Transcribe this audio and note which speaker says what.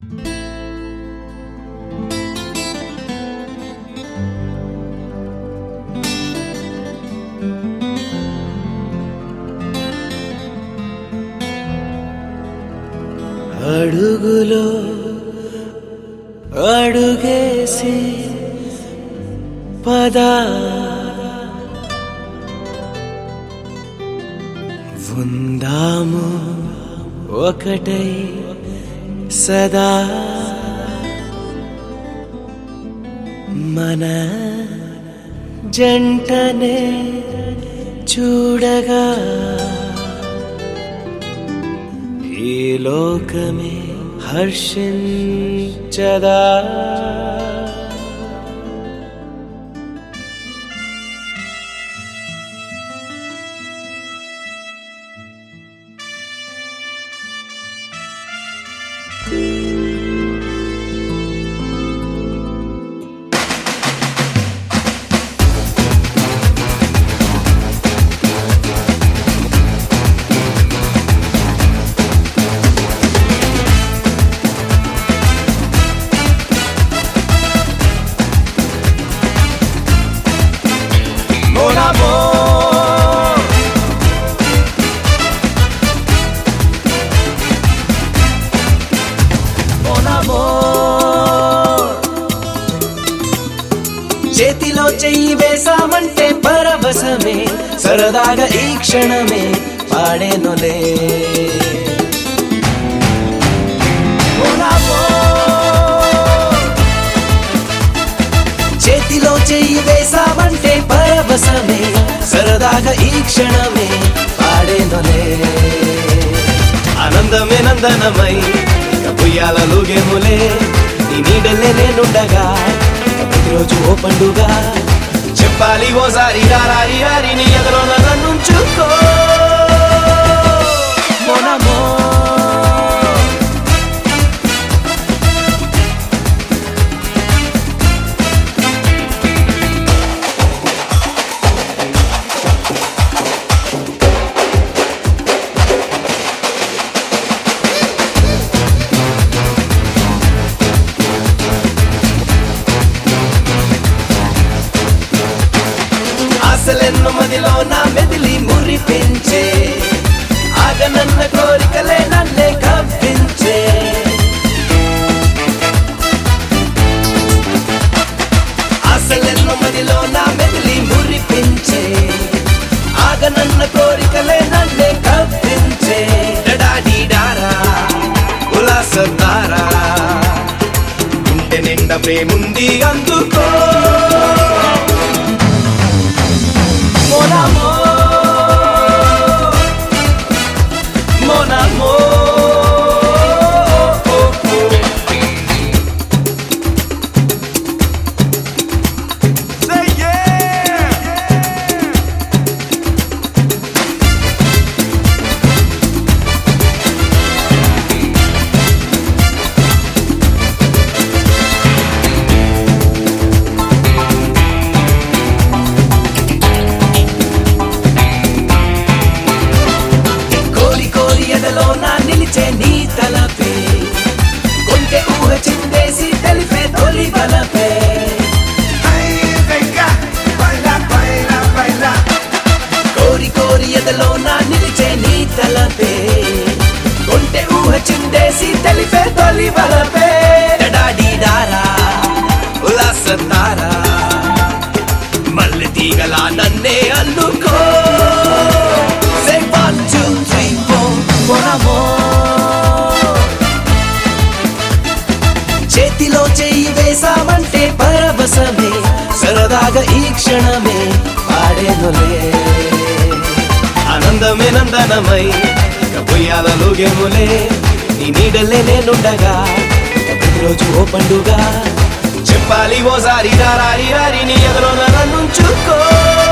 Speaker 1: అడుగులో అడుగేసి పదా ఉందాము ఒకటై సదా మన జంటనే చూడగా ఈ లోకమే హర్షించదా Mon amour Mon amour చేతిలో చెయ్యి వేసామంటే పరవశమే సరదాగా ఈ క్షణమే పాడేనులే Mon amour చేతిలో చెయ్యి వేసావంటే పరవశమే సరదాగా ఈ క్షణమే పాడేనులే ఆనందమే నందనమై పుయ్యాలలుగేములే నీ నీడలే నేనుండగా ప్రతిరోజు ఓ పండుగ చెప్పాలి ఓసారి రారి రారి నీ ఎదురు నన్నుంచుకో మొనమో ఆశలెన్ను మదిలో నా మెదిలి మురి పెంచే ఆగనన్న కోరికలే నన్నే కప్పించే ఆశలెన్ను మదిలో నా మెదిలి మురి పెంచే ఆగనన్న కోరికలే నన్నే కప్పించే డడాడీ డారా ఉల్లాసతారా గుండె నిండా ప్రేముంది అందుకో Mon amour, mon amour. Say yeah! కోరి కోరి ఎదలో నా నిలిచే నీ తలపే కొంటె ఊహ చిందేసి తెలిపే తొలి బలపే
Speaker 2: Ay, venga, baila, baila, baila.
Speaker 1: కోరి కోరి ఎదలో నా నిలిచే నీ తలపే కొంటె ఊహ చిందేసి తెలిపే తొలి బలపే డడాడీ డారా ఉల్లాసతారా మల్లె తీగలా నన్నే అల్లుకో Say one, two, three, four, mon amour. చేతిలో చెయ్యి వేసామంటే పరవశమే సరదాగా ఈ క్షణమే పాడేనులే ఆనందమే నందనమై పుయ్యాలలుగేములే నీ నీడలే నేనుండగా ప్రతిరోజు ఓ పండుగ చెప్పాలి ఓసారి రారి రారి నీ ఎదురు నన్నుంచుకో